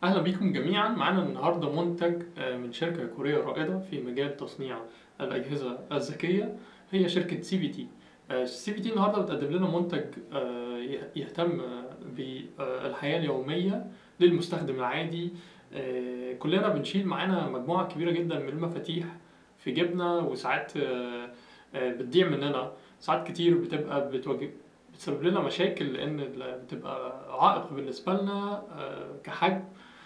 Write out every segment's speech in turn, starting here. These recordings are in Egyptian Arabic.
أهلا بكم جميعا معانا النهاردة منتج آه، من شركة كورية رائدة في مجال تصنيع الأجهزة الذكية هي شركة سي في تي سي في تي النهاردة بتقدم لنا منتج آه، يه- يهتم آه، بالحياة اليومية للمستخدم العادي آه، كلنا بنشيل معانا مجموعة كبيرة جدا من المفاتيح في جيبنا وساعات آه، آه، بتضيع مننا ساعات كتير بتبقى بتواجه بتسبب لنا مشاكل لان ال- بتبقى عائق بالنسبه لنا آه، كحجم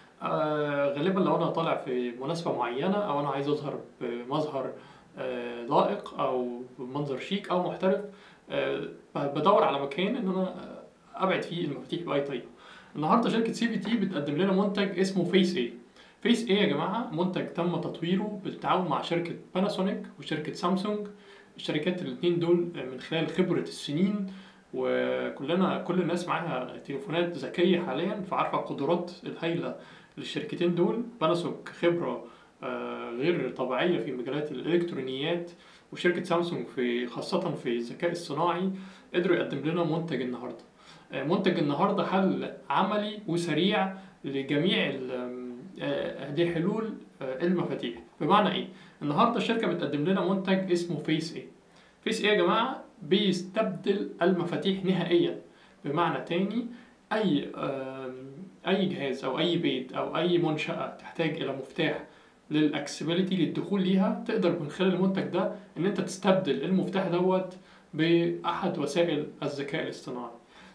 آه، غالبا لو انا طالع في مناسبه معينه او انا عايز اظهر بمظهر آه، لائق او بمنظر شيك او محترف آه، بدور على مكان ان انا ابعد فيه المفاتيح باي طريقه النهارده شركه سي في تي بتقدم لنا منتج اسمه فيس اي فيس اي يا جماعه منتج تم تطويره بالتعاون مع شركه باناسونيك وشركه سامسونج الشركات الاثنين دول من خلال خبره السنين وكلنا كل الناس معاها تليفونات ذكيه حاليا فعارفه القدرات الهائله للشركتين دول باناسونيك خبره آه، غير طبيعيه في مجالات الالكترونيات وشركه سامسونج في خاصه في الذكاء الصناعي قدروا يقدم لنا منتج النهارده آه، منتج النهارده حل عملي وسريع لجميع ال- آه، هذه حلول آه، المفاتيح بمعنى ايه النهارده الشركه بتقدم لنا منتج اسمه فيس اي فيس ايه يا جماعه بيستبدل المفاتيح نهائيا بمعنى تاني اي آم، اي جهاز او اي بيت او اي منشاه تحتاج الى مفتاح للاكسبيليتي للدخول ليها تقدر من خلال المنتج ده ان انت تستبدل المفتاح دوت باحد وسائل الذكاء الاصطناعي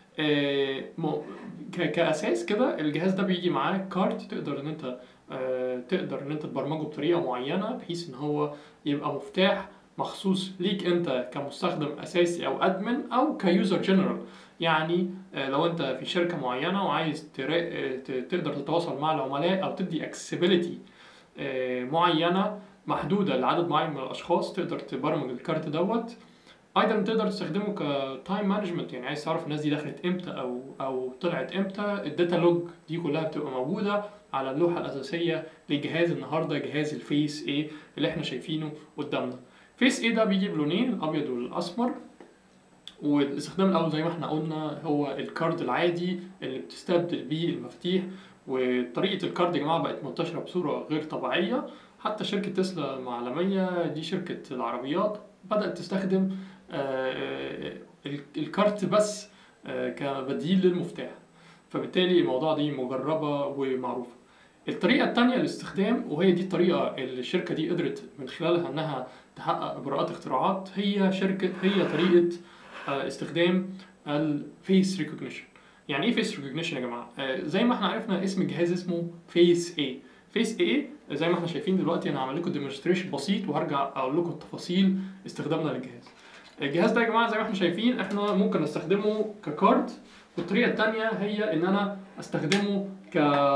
آه، مو- ك- كاساس كده الجهاز ده بيجي معاه كارت تقدر ان انت آه، تقدر ان انت تبرمجه بطريقه معينه بحيث ان هو يبقى مفتاح مخصوص ليك انت كمستخدم اساسي او ادمن او كيوزر جنرال يعني آه، لو انت في شركه معينه وعايز ترا- آه، ت- تقدر تتواصل مع العملاء او تدي اكسسبيليتي معينه محدوده لعدد معين من الاشخاص تقدر تبرمج الكارت دوت ايضا تقدر تستخدمه كتايم مانجمنت يعني عايز تعرف الناس دي دخلت امتى او او طلعت امتى الداتا لوج دي كلها بتبقى موجوده على اللوحه الاساسيه لجهاز النهارده جهاز الفيس ايه اللي احنا شايفينه قدامنا فيس ايه ده بيجي بلونين الابيض والاسمر والاستخدام الاول زي ما احنا قلنا هو الكارد العادي اللي بتستبدل بيه المفاتيح وطريقه الكارد يا جماعه بقت منتشره بصوره غير طبيعيه حتى شركه تسلا العالميه دي شركه العربيات بدات تستخدم آه، ال- الكارت بس آه، كبديل للمفتاح فبالتالي الموضوع دي مجربه ومعروفه الطريقه التانية للاستخدام وهي دي الطريقه اللي الشركه دي قدرت من خلالها انها تحقق براءات اختراعات هي شركه هي طريقه آه، استخدام الفيس ريكوجنيشن يعني ايه فيس ريكوجنيشن يا جماعه آه، زي ما احنا عرفنا اسم الجهاز اسمه فيس اي فيس اي زي ما احنا شايفين دلوقتي انا هعمل لكم ديمونستريشن بسيط وهرجع اقول لكم تفاصيل استخدامنا للجهاز الجهاز ده يا جماعه زي ما احنا شايفين احنا ممكن نستخدمه ككارد والطريقه الثانيه هي ان انا استخدمه ك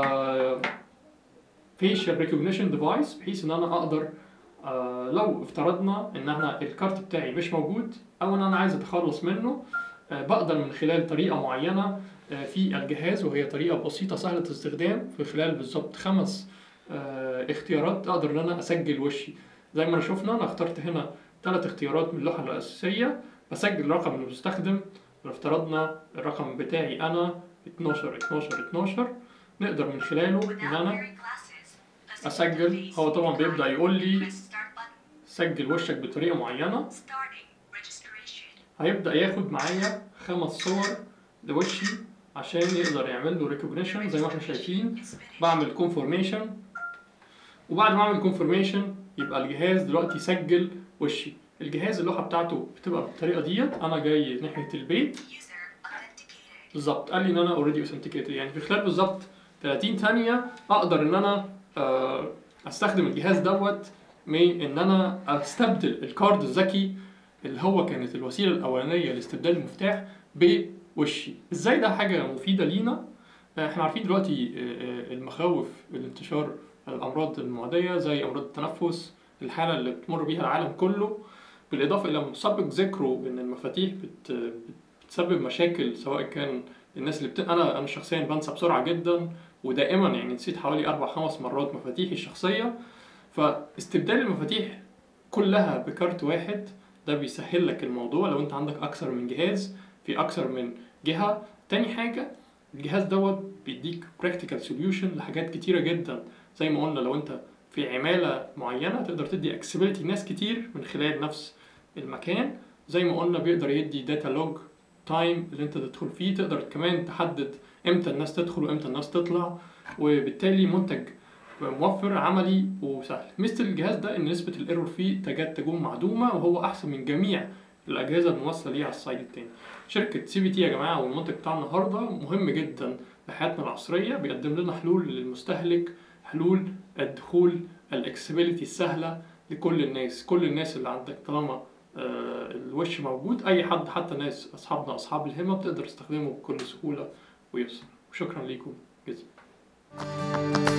فيشال ريكوجنيشن ديفايس بحيث ان انا اقدر آه، لو افترضنا ان انا الكارت بتاعي مش موجود او ان انا عايز اتخلص منه آه، بقدر من خلال طريقه معينه آه، في الجهاز وهي طريقه بسيطه سهله الاستخدام في خلال بالظبط خمس آه، اختيارات اقدر ان انا اسجل وشي زي ما شفنا انا اخترت هنا ثلاث اختيارات من اللوحه الاساسيه بسجل رقم المستخدم لو افترضنا الرقم بتاعي انا 12 12 12 نقدر من خلاله ان انا اسجل هو طبعا بيبدا يقول لي سجل وشك بطريقه معينه هيبدا ياخد معايا خمس صور لوشي عشان يقدر يعمل له ريكوجنيشن زي ما احنا شايفين بعمل كونفورميشن وبعد ما اعمل كونفورميشن يبقى الجهاز دلوقتي سجل وشي الجهاز اللوحه بتاعته بتبقى بالطريقه ديت انا جاي ناحيه البيت بالظبط قال لي ان انا اوريدي اوثنتيكيتد يعني في خلال بالظبط 30 ثانيه اقدر ان انا آه، استخدم الجهاز دوت من ان انا استبدل الكارد الذكي اللي هو كانت الوسيله الاولانيه لاستبدال المفتاح بوشي ازاي ده حاجه مفيده لينا آه، احنا عارفين دلوقتي آه، آه، المخاوف الانتشار الامراض المعديه زي امراض التنفس الحاله اللي بتمر بيها العالم كله بالاضافه الى مسبق ذكره ان المفاتيح بت بتسبب مشاكل سواء كان الناس اللي بت... انا انا شخصيا بنسى بسرعه جدا ودائما يعني نسيت حوالي اربع خمس مرات مفاتيحي الشخصيه فاستبدال المفاتيح كلها بكارت واحد ده بيسهل لك الموضوع لو انت عندك اكثر من جهاز في اكثر من جهه تاني حاجه الجهاز دوت بيديك براكتيكال سوليوشن لحاجات كتيره جدا زي ما قلنا لو انت في عماله معينه تقدر تدي اكسبيليتي ناس كتير من خلال نفس المكان زي ما قلنا بيقدر يدي داتا لوج تايم اللي انت تدخل فيه تقدر كمان تحدد امتى الناس تدخل وامتى الناس تطلع وبالتالي منتج موفر عملي وسهل مثل الجهاز ده ان نسبة الايرور فيه تكاد تكون معدومة وهو احسن من جميع الاجهزة المماثلة ليه على الصعيد التاني شركة سي بي تي يا جماعة والمنتج بتاع النهاردة مهم جدا لحياتنا العصرية بيقدم لنا حلول للمستهلك حلول الدخول الاكسبيليتي السهلة لكل الناس كل الناس اللي عندك طالما آه، الوش موجود اي حد حتى ناس اصحابنا اصحاب الهمة بتقدر تستخدمه بكل سهولة ويسر وشكرا ليكم جزيلا